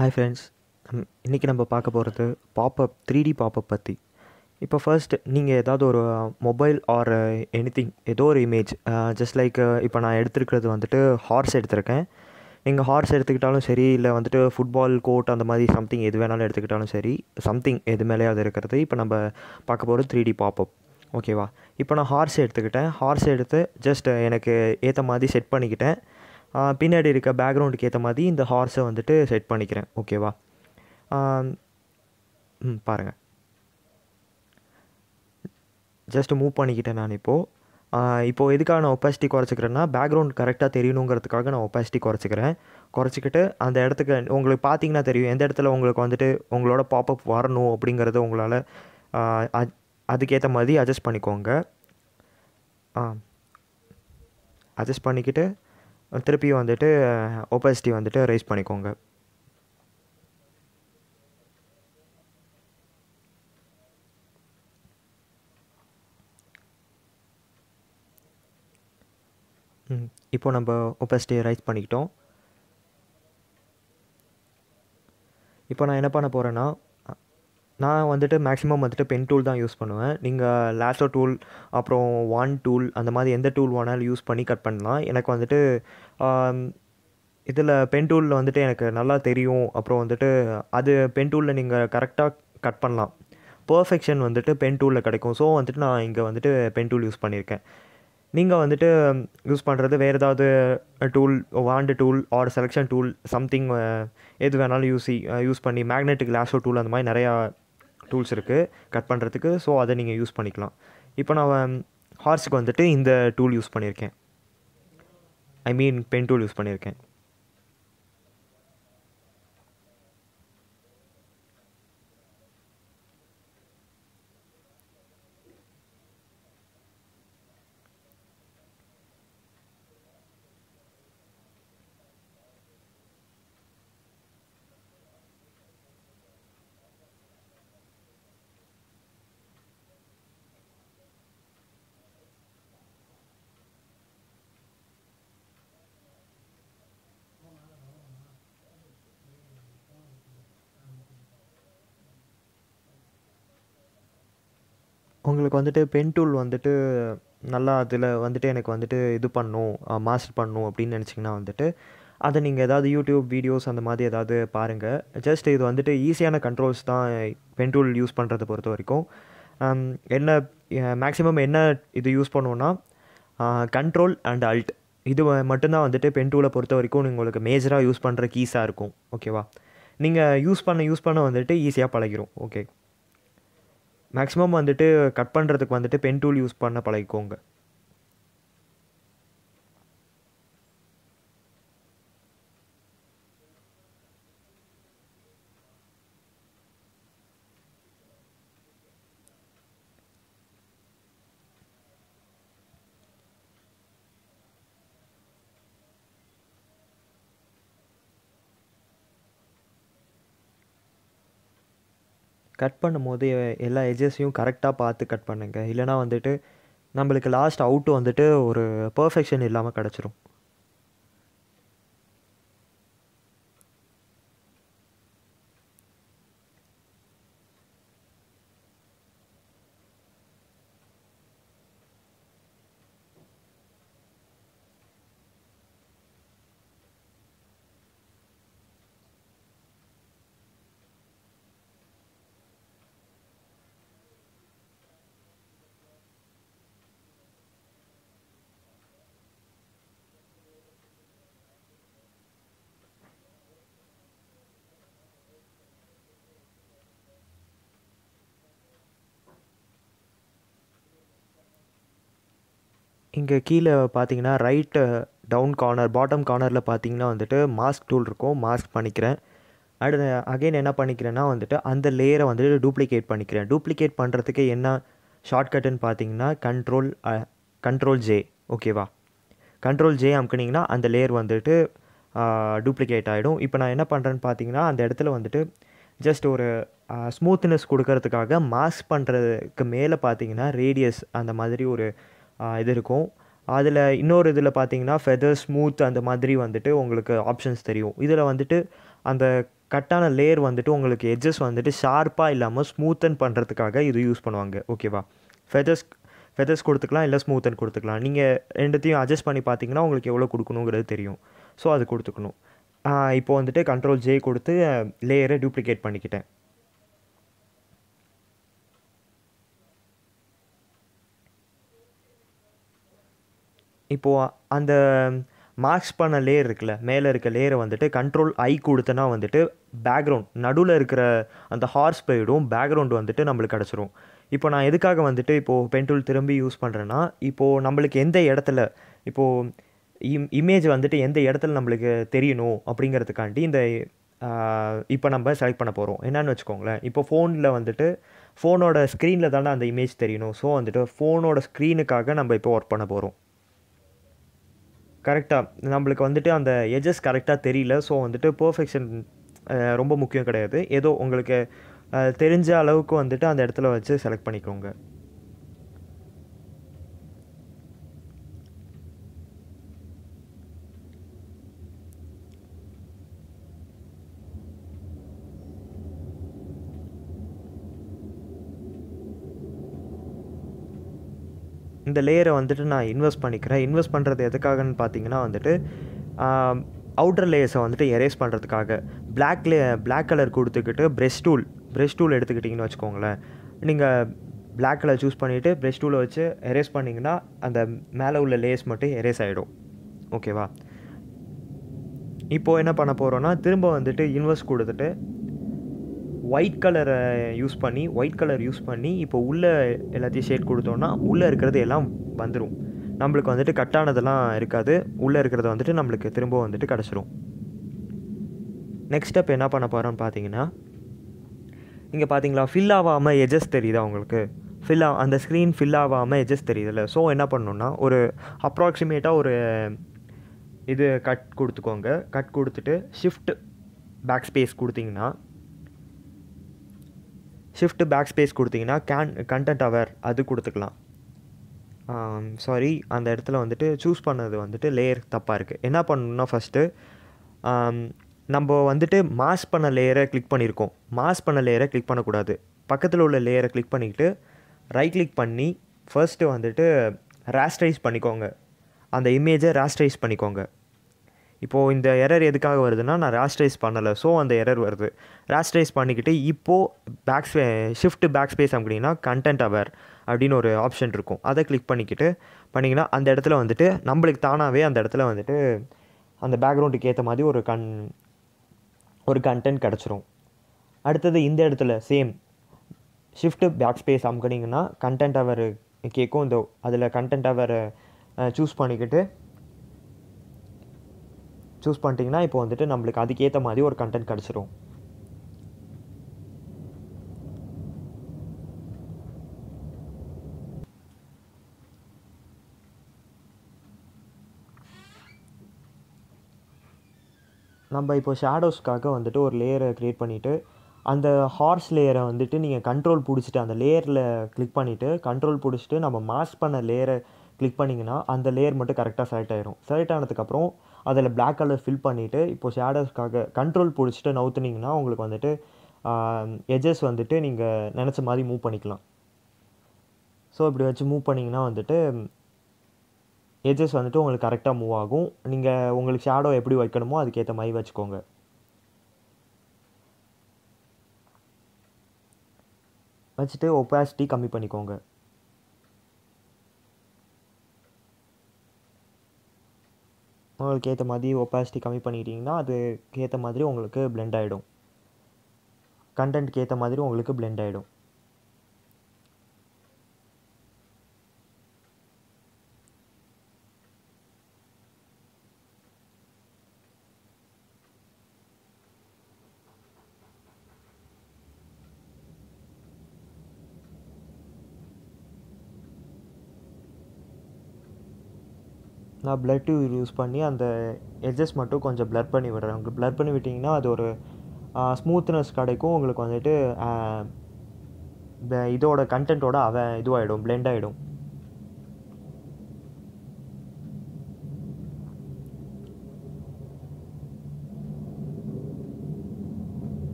hi friends இன்றைக்கி நம்ம பார்க்க போகிறது பாப்அப் த்ரீ டி பாப்அப் பற்றி இப்போ ஃபர்ஸ்ட் நீங்கள் ஏதாவது ஒரு மொபைல் ஆர் எனிதிங் ஏதோ ஒரு இமேஜ் ஜஸ்ட் லைக் இப்போ நான் எடுத்துருக்கிறது வந்துட்டு ஹார்ஸ் எடுத்திருக்கேன் நீங்கள் ஹார்ஸ் எடுத்துக்கிட்டாலும் சரி இல்லை வந்துட்டு ஃபுட்பால் கோர்ட் அந்த மாதிரி சம்திங் எது வேணாலும் எடுத்துக்கிட்டாலும் சரி சம்திங் எது மேலேயாவது இருக்கிறது இப்போ நம்ம பார்க்க போகிறது த்ரீ டி பாப்அப் ஓகேவா இப்போ நான் ஹார்ஸ் எடுத்துக்கிட்டேன் ஹார்ஸ் எடுத்து ஜஸ்ட் எனக்கு ஏற்ற மாதிரி செட் பண்ணிக்கிட்டேன் ஆஹ் பின்னாடி இருக்க பேக்ரவுண்டுக்கு ஏற்ற மாதிரி இந்த ஹார்ஸை வந்துட்டு செட் பண்ணிக்கிறேன் ஓகேவா ஆம், ம் பாருங்கள் ஜஸ்ட் மூவ் பண்ணிக்கிட்டேன் நான் இப்போது இப்போது எதுக்காக நான் ஒப்பாசிட்டி குறைச்சிக்கிறேன்னா பேக்ரவுண்ட் கரெக்டாக தெரியணுங்கிறதுக்காக நான் ஒப்பாசிட்டி குறைச்சிக்கிறேன் குறைச்சிக்கிட்டு அந்த இடத்துக்கு உங்களுக்கு பார்த்தீங்கன்னா தெரியும் எந்த இடத்துல உங்களுக்கு வந்துட்டு உங்களோட பாப்அப் வரணும் அப்படிங்கிறத உங்களால் அதுக்கேற்ற மாதிரி அட்ஜஸ்ட் பண்ணிக்கோங்க அட்ஜஸ்ட் பண்ணிக்கிட்டு திருப்பியும் வந்துட்டு ஒப்பாசிட்டி வந்துட்டு ரைஸ் பண்ணிக்கோங்க ம் இப்போ நம்ம ஒப்பாசிட்டியை ரைஸ் பண்ணிக்கிட்டோம் இப்போ நான் என்ன பண்ண போகிறேன்னா நான் வந்துட்டு மேக்ஸிமம் வந்துட்டு பென் டூல் தான் யூஸ் பண்ணுவேன் நீங்கள் லேசோ டூல் அப்புறம் வான் டூல் அந்த மாதிரி எந்த டூல் வேணாலும் யூஸ் பண்ணி கட் பண்ணலாம் எனக்கு வந்துட்டு இதில் பென் டூலில் வந்துட்டு எனக்கு நல்லா தெரியும் அப்புறம் வந்துட்டு அது பென் டூலில் நீங்கள் கரெக்டாக கட் பண்ணலாம் பர்ஃபெக்ஷன் வந்துட்டு பென் டூலில் கிடைக்கும் ஸோ வந்துட்டு நான் இங்கே வந்துட்டு பென் டூல் யூஸ் பண்ணியிருக்கேன் நீங்கள் வந்துட்டு யூஸ் பண்ணுறது வேறு ஏதாவது tool wand tool or selection tool something எது வேணாலும் யூஸ் யூஸ் பண்ணி மேக்னெட்டிக் லேஷோ டூல் அந்த மாதிரி நிறையா டூல்ஸ் இருக்குது கட் பண்ணுறதுக்கு ஸோ அதை நீங்கள் யூஸ் பண்ணிக்கலாம் இப்போ நான் ஹார்ஸுக்கு வந்துட்டு இந்த டூல் யூஸ் பண்ணியிருக்கேன் I mean pen tool use பண்ணியிருக்கேன் உங்களுக்கு வந்துட்டு பென் டூல் வந்துட்டு நல்லா அதில் வந்துட்டு எனக்கு வந்துட்டு இது பண்ணும் மாஸ்டர் பண்ணும் அப்படின்னு நினச்சிங்கன்னா வந்துட்டு அதை நீங்கள் ஏதாவது யூடியூப் வீடியோஸ் அந்த மாதிரி ஏதாவது பாருங்கள் ஜஸ்ட் இது வந்துட்டு ஈஸியான கண்ட்ரோல்ஸ் தான் பென் டூல் யூஸ் பண்ணுறதை பொறுத்த வரைக்கும் ஆம், என்ன மேக்ஸிமம் என்ன இது யூஸ் பண்ணுவோன்னா கண்ட்ரோல் அண்ட் அல்ட் இது வ- மட்டும்தான் வந்துட்டு பென் டூலை பொறுத்த வரைக்கும் உங்களுக்கு மேஜராக யூஸ் பண்ணுற கீஸாக இருக்கும் ஓகேவா நீங்கள் யூஸ் பண்ண யூஸ் பண்ண வந்துட்டு ஈஸியாக பழகிரும் ஓகே மேக்ஸிமம் வந்துட்டு கட் பண்ணுறதுக்கு வந்துட்டு பென் டூல் யூஸ் பண்ண பழகிக்கோங்க கட் பண்ணும்போது எல்லா எஜஸையும் கரெக்டாக பார்த்து கட் பண்ணுங்க இல்லைனா வந்துட்டு நம்மளுக்கு லாஸ்ட் அவுட்டு வந்துட்டு ஒரு பர்ஃபெக்ஷன் இல்லாமல் கிடச்சிரும் இங்கே கீழே பார்த்தீங்கன்னா ரைட்டு டவுன் கார்னர் பாட்டம் கார்னரில் பார்த்தீங்கன்னா வந்துட்டு மாஸ்க் டூல் இருக்கும் மாஸ்க் பண்ணிக்கிறேன் அடுத்து அகைன் என்ன பண்ணிக்கிறேன்னா வந்துட்டு அந்த லேயரை வந்துட்டு டூப்ளிகேட் பண்ணிக்கிறேன் டூப்ளிகேட் பண்ணுறதுக்கு என்ன ஷார்ட்கட்டுன்னு பார்த்தீங்கன்னா கண்ட்ரோல் கண்ட்ரோல் ஜே ஓகேவா கண்ட்ரோல் ஜே அமுக்குனிங்கன்னா அந்த லேயர் வந்துட்டு டூப்ளிகேட் ஆகிடும் இப்போ நான் என்ன பண்ணுறேன்னு பார்த்தீங்கன்னா அந்த இடத்துல வந்துட்டு ஜஸ்ட் ஒரு ஸ்மூத்னஸ் கொடுக்கறதுக்காக மாஸ்க் பண்ணுறதுக்கு மேலே பார்த்தீங்கன்னா ரேடியஸ் அந்த மாதிரி ஒரு ஆஹ், இது இருக்கும் அதில் இன்னொரு இதில் பார்த்தீங்கன்னா ஃபெதர் ஸ்மூத் அந்த மாதிரி வந்துட்டு உங்களுக்கு ஆப்ஷன்ஸ் தெரியும் இதில் வந்துட்டு அந்த கட்டான லேயர் வந்துட்டு உங்களுக்கு எட்ஜஸ் வந்துட்டு ஷார்ப்பாக இல்லாமல் ஸ்மூத்தன் பண்ணுறதுக்காக இது யூஸ் பண்ணுவாங்க ஓகேவா ஃபெதர்ஸ் ஃபெதர்ஸ் கொடுத்துக்கலாம் இல்லை ஸ்மூத்தன் கொடுத்துக்கலாம் நீங்கள் ரெண்டுத்தையும் அட்ஜஸ்ட் பண்ணி பார்த்தீங்கன்னா உங்களுக்கு எவ்வளோ கொடுக்கணுங்கிறது தெரியும் ஸோ அது கொடுத்துக்கணும் இப்போ வந்துட்டு கண்ட்ரோல் ஜே கொடுத்து லேயரை டூப்ளிகேட் பண்ணிக்கிட்டேன் இப்போது அந்த மார்க்ஸ் பண்ண லேயர் இருக்குல்ல மேலே இருக்க லேயரை வந்துட்டு கண்ட்ரோல் ஐ கொடுத்தனா வந்துட்டு பேக்ரவுண்ட் நடுவில் இருக்கிற அந்த ஹார்ஸ் போயிடும் பேக்ரவுண்ட் வந்துட்டு நம்மளுக்கு கிடச்சிரும் இப்போ நான் எதுக்காக வந்துட்டு இப்போது பென் டூல் திரும்பி யூஸ் பண்ணுறேன்னா இப்போது நம்மளுக்கு எந்த இடத்துல இப்போது இம் இமேஜ் வந்துட்டு எந்த இடத்துல நம்மளுக்கு தெரியணும் அப்படிங்கிறதுக்காண்டி இந்த இப்போ நம்ம செலக்ட் பண்ண போகிறோம் என்னன்னு வச்சுக்கோங்களேன் இப்போ ஃபோனில் வந்துட்டு ஃபோனோட ஸ்க்ரீனில் தானே அந்த இமேஜ் தெரியணும் ஸோ வந்துட்டு ஃபோனோட ஸ்க்ரீனுக்காக நம்ம இப்போ ஒர்க் பண்ண போகிறோம் கரெக்டாக நம்மளுக்கு வந்துட்டு அந்த எஜஸ் கரெக்டாக தெரியல ஸோ வந்துட்டு பர்ஃபெக்ஷன் ரொம்ப முக்கியம் கிடையாது ஏதோ உங்களுக்கு தெரிஞ்ச அளவுக்கு வந்துட்டு அந்த இடத்துல வச்சு செலக்ட் பண்ணிக்கோங்க இந்த லேயரை வந்துட்டு நான் இன்வெஸ்ட் பண்ணிக்கிறேன் இன்வெஸ்ட் பண்ணுறது எதுக்காகன்னு பார்த்தீங்கன்னா வந்துட்டு அவுட்டர் லேயர்ஸை வந்துட்டு எரேஸ் பண்ணுறதுக்காக பிளாக் லே பிளாக் கலர் கொடுத்துக்கிட்டு ப்ரெஷ் டூல் ப்ரெஷ் டூல் எடுத்துக்கிட்டிங்கன்னு வச்சுக்கோங்களேன் நீங்கள் பிளாக் கலர் சூஸ் பண்ணிவிட்டு ப்ரெஷ் டூலை வச்சு எரேஸ் பண்ணிங்கன்னா அந்த மேலே உள்ள லேயர்ஸ் மட்டும் எரேஸ் ஆகிடும் ஓகேவா இப்போது என்ன பண்ண போகிறோன்னா திரும்ப வந்துட்டு இன்வெஸ்ட் கொடுத்துட்டு ஒயிட் கலரை யூஸ் பண்ணி ஒயிட் கலர் யூஸ் பண்ணி இப்போ உள்ளே எல்லாத்தையும் ஷேட் கொடுத்தோன்னா உள்ளே இருக்கிறது எல்லாம் வந்துடும் நம்மளுக்கு வந்துட்டு கட்டானதெல்லாம் இருக்காது உள்ளே இருக்கிறது வந்துட்டு நம்மளுக்கு திரும்ப வந்துட்டு கிடச்சிரும் நெக்ஸ்ட் ஸ்டெப் என்ன பண்ண போகிறோன்னு பார்த்தீங்கன்னா இங்கே பார்த்தீங்களா ஃபில் ஆகாமல் எஜஸ் தெரியுதா உங்களுக்கு ஃபில் ஆ அந்த ஸ்க்ரீன் ஃபில் ஆகாமல் எஜஸ் தெரியுதுல்ல ஸோ என்ன பண்ணணுன்னா ஒரு அப்ராக்சிமேட்டாக ஒரு இது கட் கொடுத்துக்கோங்க கட் கொடுத்துட்டு ஷிஃப்ட் பேக் ஸ்பேஸ் கொடுத்தீங்கன்னா ஷிஃப்ட் பேக் ஸ்பேஸ் கொடுத்தீங்கன்னா கேன் கண்டென்ட் அவர் அது கொடுத்துக்கலாம் சாரி அந்த இடத்துல வந்துட்டு சூஸ் பண்ணது வந்துட்டு லேயர் தப்பாக இருக்குது என்ன பண்ணணும்னா ஃபஸ்ட்டு நம்ம வந்துட்டு மாஸ் பண்ண லேயரை கிளிக் பண்ணியிருக்கோம் மாஸ் பண்ண லேயரை கிளிக் பண்ணக்கூடாது பக்கத்தில் உள்ள லேயரை கிளிக் பண்ணிக்கிட்டு ரைட் கிளிக் பண்ணி ஃபர்ஸ்ட்டு வந்துட்டு ரேஸ்டரைஸ் பண்ணிக்கோங்க அந்த இமேஜை ரேஸ்டரைஸ் பண்ணிக்கோங்க இப்போது இந்த எரர் எதுக்காக வருதுன்னா நான் ரேஸ்டரைஸ் பண்ணலை ஸோ அந்த எரர் வருது ரேஸ்டரைஸ் பண்ணிக்கிட்டு இப்போது backspace shift backspace அப்படின்னா கண்டென்ட் அவர் அப்படின்னு ஒரு ஆப்ஷன் இருக்கும் அதை கிளிக் பண்ணிக்கிட்டு பண்ணிங்கன்னா அந்த இடத்துல வந்துட்டு நம்மளுக்கு தானாகவே அந்த இடத்துல வந்துட்டு அந்த பேக்ரவுண்டுக்கு ஏற்ற மாதிரி ஒரு கண் ஒரு கண்டென்ட் கிடச்சிரும் அடுத்தது இந்த இடத்துல சேம் ஷிஃப்ட் பேக் ஸ்பேஸ் அமுக்கினீங்கன்னா கண்டென்ட் அவர் கேட்கும் இந்த அதில் கண்டென்ட் அவர் சூஸ் பண்ணிக்கிட்டு சூஸ் பண்ணிட்டீங்கன்னா இப்போ வந்துட்டு நம்மளுக்கு அதுக்கேற்ற மாதிரி ஒரு கண்டென்ட் கிடச்சிரும் நம்ம இப்போ ஷேடோஸ்க்காக வந்துட்டு ஒரு லேயரை க்ரியேட் பண்ணிவிட்டு அந்த ஹார்ஸ் லேயரை வந்துட்டு நீங்கள் கண்ட்ரோல் பிடிச்சிட்டு அந்த லேயரில் கிளிக் பண்ணிவிட்டு கண்ட்ரோல் பிடிச்சிட்டு நம்ம மாஸ் பண்ண லேயரை கிளிக் பண்ணிங்கன்னா அந்த லேயர் மட்டும் கரெக்டாக செலக்ட் ஆயிரும் செலக்ட் ஆனதுக்கப்புறம் அதில் பிளாக் கலர் ஃபில் பண்ணிவிட்டு இப்போ ஷேடோஸ்க்காக கண்ட்ரோல் பிடிச்சிட்டு நவுத்துனீங்கன்னா உங்களுக்கு வந்துட்டு எஜஸ் வந்துட்டு நீங்கள் நினச்ச மாதிரி மூவ் பண்ணிக்கலாம் ஸோ இப்படி வச்சு மூவ் பண்ணிங்கன்னா வந்துட்டு எஜஸ் வந்துட்டு உங்களுக்கு கரெக்டாக மூவ் ஆகும் நீங்கள் உங்களுக்கு ஷேடோ எப்படி வைக்கணுமோ அதுக்கேற்ற மாதிரி வச்சுக்கோங்க வச்சுட்டு ஒப்பாசிட்டி கம்மி பண்ணிக்கோங்க உங்களுக்கு ஏற்ற மாதிரி ஒப்பாசிட்டி கம்மி பண்ணிக்கிட்டிங்கன்னா அதுக்கு ஏற்ற மாதிரி உங்களுக்கு பிளெண்ட் ஆகிடும் கண்டென்ட்க்கு ஏற்ற மாதிரி உங்களுக்கு பிளெண்ட் ஆகிடும் நான் பிளட் டியூப் யூஸ் பண்ணி அந்த எட்ஜஸ் மட்டும் கொஞ்சம் பிளர் பண்ணி விடுறேன் பிளர் பண்ணி விட்டிங்கன்னா அது ஒரு ஸ்மூத்னஸ் கிடைக்கும் உங்களுக்கு வந்துட்டு இதோட கண்டென்ட்டோட அவன் இதுவாகிடும் பிளெண்ட் ஆகிடும்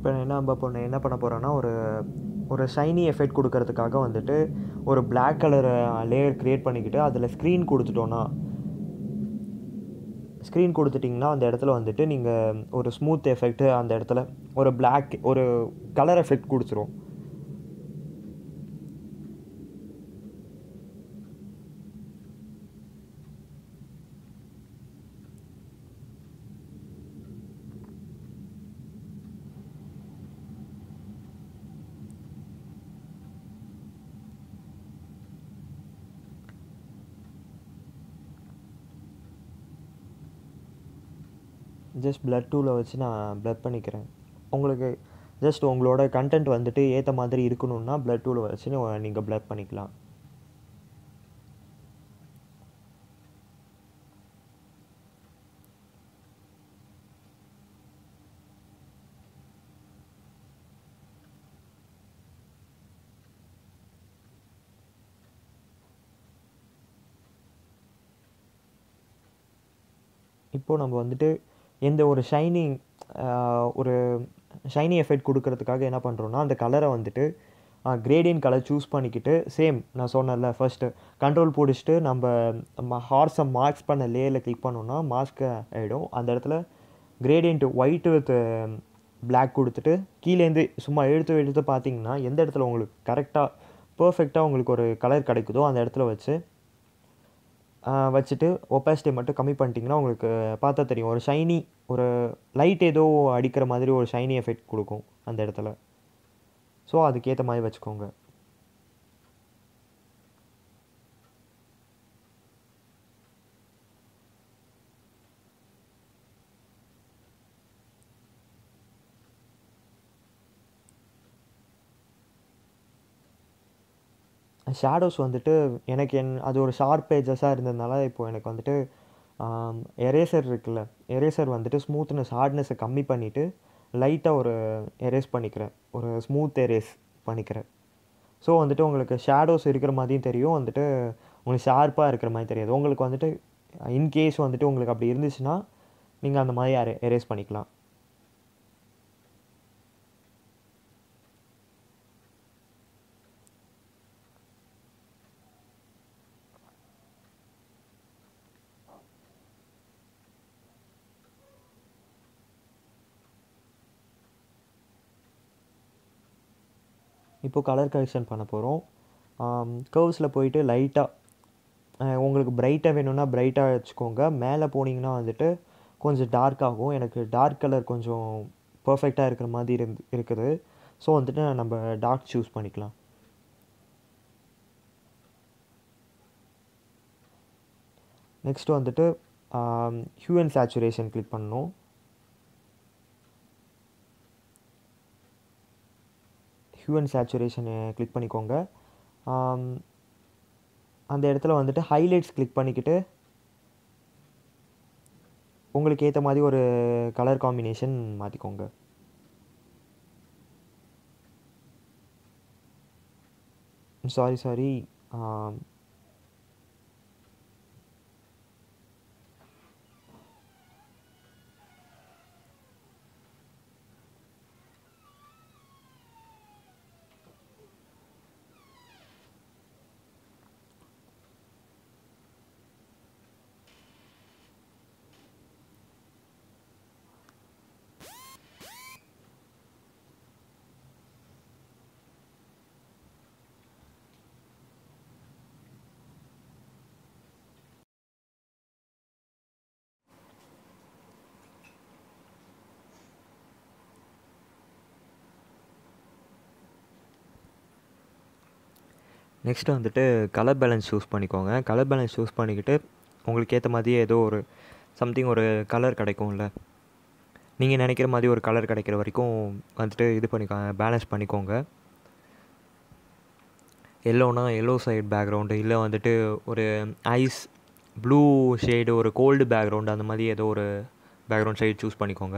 இப்போ என்ன நம்ம பொண்ணு என்ன பண்ண போகிறோன்னா ஒரு ஒரு ஷைனி எஃபெக்ட் கொடுக்கறதுக்காக வந்துட்டு ஒரு Black கலர் லேயர் க்ரியேட் பண்ணிக்கிட்டு அதில் ஸ்க்ரீன் கொடுத்துட்டோன்னா ஸ்க்ரீன் கொடுத்துட்டிங்கன்னா அந்த இடத்துல வந்துட்டு நீங்கள் ஒரு ஸ்மூத் எஃபெக்ட் அந்த இடத்துல ஒரு Black ஒரு கலர் எஃபெக்ட் கொடுத்துரும் ஜஸ்ட் blood டூவில் வச்சு நான் ப்ளட் பண்ணிக்கிறேன் உங்களுக்கு ஜஸ்ட் உங்களோட கண்டென்ட் வந்துட்டு ஏற்ற மாதிரி இருக்கணும்னா blood டூவில் வச்சு நீங்கள் ப்ளட் பண்ணிக்கலாம் இப்போது நம்ம வந்துட்டு எந்த ஒரு ஷைனிங் ஒரு ஷைனி எஃபெக்ட் கொடுக்கறதுக்காக என்ன பண்ணுறோன்னா அந்த கலரை வந்துட்டு கிரேடியன் கலர் சூஸ் பண்ணிக்கிட்டு சேம் நான் சொன்னேன்ல ஃபர்ஸ்ட்டு கண்ட்ரோல் பிடிச்சிட்டு நம்ம ஹார்ஸை மார்க்ஸ் பண்ண லேயரில் கிளிக் பண்ணோன்னா மாஸ்க் ஆகிடும் அந்த இடத்துல கிரேடியன்ட் ஒயிட் வித் பிளாக் கொடுத்துட்டு கீழேருந்து சும்மா எழுத்து எழுத்து பார்த்தீங்கன்னா எந்த இடத்துல உங்களுக்கு கரெக்டாக பர்ஃபெக்டாக உங்களுக்கு ஒரு கலர் கிடைக்குதோ அந்த இடத்துல வச்சு வச்சுட்டு ஒப்பாசிட்டி மட்டும் கம்மி பண்ணிட்டீங்கன்னா உங்களுக்கு பார்த்தா தெரியும் ஒரு ஷைனி ஒரு லைட் ஏதோ அடிக்கிற மாதிரி ஒரு ஷைனி எஃபெக்ட் கொடுக்கும் அந்த இடத்துல ஸோ அதுக்கேற்ற மாதிரி வச்சுக்கோங்க ஷேடோஸ் வந்துட்டு எனக்கு என் அது ஒரு ஷார்ப் பேஜஸாக இருந்ததுனால இப்போ எனக்கு வந்துட்டு எரேசர் இருக்குல்ல எரேசர் வந்துட்டு ஸ்மூத்னஸ் ஹார்ட்னஸை கம்மி பண்ணிவிட்டு லைட்டாக ஒரு எரேஸ் பண்ணிக்கிறேன் ஒரு ஸ்மூத் எரேஸ் பண்ணிக்கிறேன் ஸோ வந்துட்டு உங்களுக்கு ஷேடோஸ் இருக்கிற மாதிரியும் தெரியும் வந்துட்டு உங்களுக்கு ஷார்ப்பாக இருக்கிற மாதிரி தெரியாது உங்களுக்கு வந்துட்டு இன்கேஸ் வந்துட்டு உங்களுக்கு அப்படி இருந்துச்சுன்னா நீங்கள் அந்த மாதிரி எரே எரேஸ் பண்ணிக்கலாம் இப்போது கலர் கரெக்ஷன் பண்ண போகிறோம் கர்வ்ஸில் போயிட்டு லைட்டாக உங்களுக்கு பிரைட்டாக வேணும்னா பிரைட்டாக வச்சுக்கோங்க மேலே போனீங்கன்னா வந்துட்டு கொஞ்சம் டார்க் ஆகும் எனக்கு டார்க் கலர் கொஞ்சம் பர்ஃபெக்டாக இருக்கிற மாதிரி இருந்து இருக்குது ஸோ வந்துட்டு நம்ம டார்க் சூஸ் பண்ணிக்கலாம் நெக்ஸ்ட் வந்துட்டு ஹியூ அண்ட் சேச்சுரேஷன் கிளிக் பண்ணணும் ஹியூ அண்ட் சேச்சுரேஷனை கிளிக் பண்ணிக்கோங்க அந்த இடத்துல வந்துட்டு ஹைலைட்ஸ் கிளிக் பண்ணிக்கிட்டு உங்களுக்கு ஏற்ற மாதிரி ஒரு கலர் காம்பினேஷன் மாற்றிக்கோங்க சாரி சாரி நெக்ஸ்ட்டு வந்துட்டு கலர் பேலன்ஸ் சூஸ் பண்ணிக்கோங்க கலர் பேலன்ஸ் சூஸ் பண்ணிக்கிட்டு உங்களுக்கு ஏற்ற மாதிரியே ஏதோ ஒரு சம்திங் ஒரு கலர் கிடைக்கும்ல நீங்கள் நினைக்கிற மாதிரி ஒரு கலர் கிடைக்கிற வரைக்கும் வந்துட்டு இது பண்ணிக்கோ பேலன்ஸ் பண்ணிக்கோங்க எல்லோனா எல்லோ சைடு பேக்ரவுண்டு இல்லை வந்துட்டு ஒரு ஐஸ் ப்ளூ ஷேடு ஒரு கோல்டு பேக்ரவுண்டு அந்த மாதிரி ஏதோ ஒரு பேக்ரவுண்ட் சைடு சூஸ் பண்ணிக்கோங்க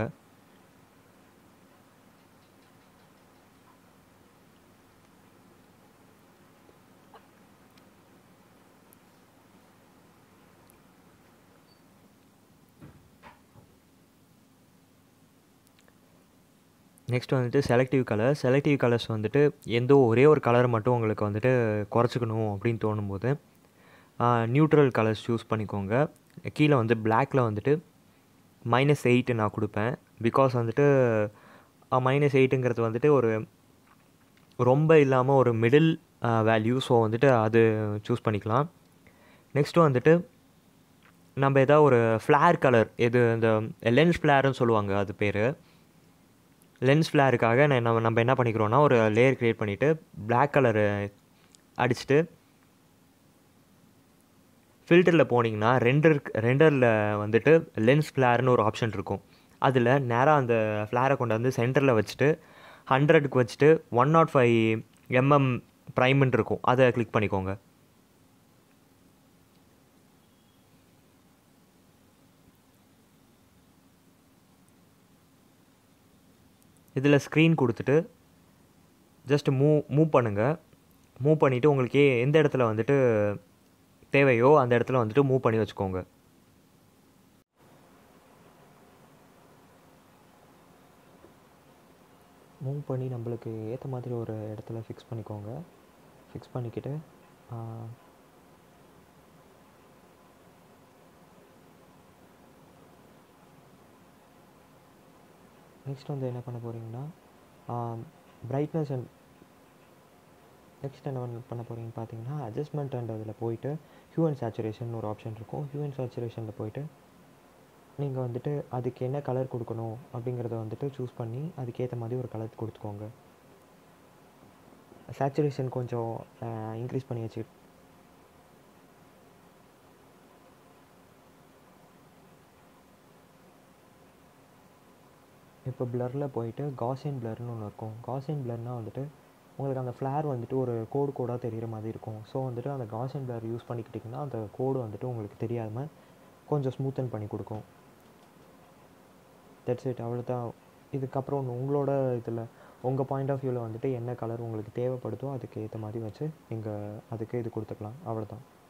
நெக்ஸ்ட் வந்துட்டு செலக்டிவ் கலர் செலக்டிவ் கலர்ஸ் வந்துட்டு எந்த ஒரே ஒரு கலர் மட்டும் உங்களுக்கு வந்துட்டு குறைச்சிக்கணும் அப்படின்னு தோணும்போது நியூட்ரல் கலர்ஸ் சூஸ் பண்ணிக்கோங்க கீழே வந்து பிளாக்கில் வந்துட்டு மைனஸ் எயிட்டு நான் கொடுப்பேன் பிகாஸ் வந்துட்டு மைனஸ் எயிட்டுங்கிறது வந்துட்டு ஒரு ரொம்ப இல்லாமல் ஒரு மிடில் வேல்யூ ஸோ வந்துட்டு அது சூஸ் பண்ணிக்கலாம் நெக்ஸ்ட்டு வந்துட்டு நம்ம எதாவது ஒரு ஃப்ளேர் கலர் இது இந்த லென்ஸ் ஃப்ளேர்னு சொல்லுவாங்க அது பேர் லென்ஸ் ஃப்ளேருக்காக நான் நம்ம நம்ம என்ன பண்ணிக்கிறோன்னா ஒரு லேயர் க்ரியேட் பண்ணிவிட்டு பிளாக் கலரு அடிச்சுட்டு ஃபில்டரில் போனீங்கன்னா ரெண்டர் ரெண்டரில் வந்துட்டு லென்ஸ் ஃப்ளேர்னு ஒரு ஆப்ஷன் இருக்கும் அதில் நேராக அந்த ஃப்ளேரை கொண்டு வந்து சென்டரில் வச்சுட்டு ஹண்ட்ரடுக்கு வச்சுட்டு ஒன் நாட் ஃபைவ் எம்எம் ப்ரைம்னு இருக்கும் அதை கிளிக் பண்ணிக்கோங்க இதில் ஸ்க்ரீன் கொடுத்துட்டு ஜஸ்ட் மூவ் மூவ் பண்ணுங்கள் மூவ் பண்ணிவிட்டு உங்களுக்கு எந்த இடத்துல வந்துட்டு தேவையோ அந்த இடத்துல வந்துட்டு மூவ் பண்ணி வச்சுக்கோங்க மூவ் பண்ணி நம்மளுக்கு ஏற்ற மாதிரி ஒரு இடத்துல ஃபிக்ஸ் பண்ணிக்கோங்க ஃபிக்ஸ் பண்ணிக்கிட்டு நெக்ஸ்ட் வந்து என்ன பண்ண போகிறீங்கன்னா பிரைட்னஸ் அண்ட் நெக்ஸ்ட் என்ன பண்ண போகிறீங்கன்னு பார்த்தீங்கன்னா அட்ஜஸ்ட்மெண்ட் அண்ட் அதில் போயிட்டு ஹியூ அண்ட் சேச்சுரேஷன் ஒரு ஆப்ஷன் இருக்கும் ஹியூ அண்ட் சேச்சுரேஷனில் போயிட்டு நீங்கள் வந்துட்டு அதுக்கு என்ன கலர் கொடுக்கணும் அப்படிங்கிறத வந்துட்டு சூஸ் பண்ணி அதுக்கேற்ற மாதிரி ஒரு கலர் கொடுத்துக்கோங்க சேச்சுரேஷன் கொஞ்சம் இன்க்ரீஸ் பண்ணி வச்சு இப்போ பிளரில் போயிட்டு காசியன் பிளர்னு ஒன்று இருக்கும் காசியன் பிளர்னால் வந்துட்டு உங்களுக்கு அந்த ஃப்ளேர் வந்துட்டு ஒரு கோடு கோடாக தெரிகிற மாதிரி இருக்கும் ஸோ வந்துட்டு அந்த காசியன் பிளர் யூஸ் பண்ணிக்கிட்டிங்கன்னா அந்த கோடு வந்துட்டு உங்களுக்கு தெரியாமல் கொஞ்சம் ஸ்மூத்தன் பண்ணி கொடுக்கும் தட்ஸ் இட் அவ்வளோதான் இதுக்கப்புறம் உங்களோட இதில் உங்கள் பாயிண்ட் ஆஃப் வியூவில் வந்துட்டு என்ன கலர் உங்களுக்கு தேவைப்படுதோ அதுக்கு ஏற்ற மாதிரி வச்சு நீங்கள் அதுக்கு இது கொடுத்துக்கலாம் அவ்வளோதான்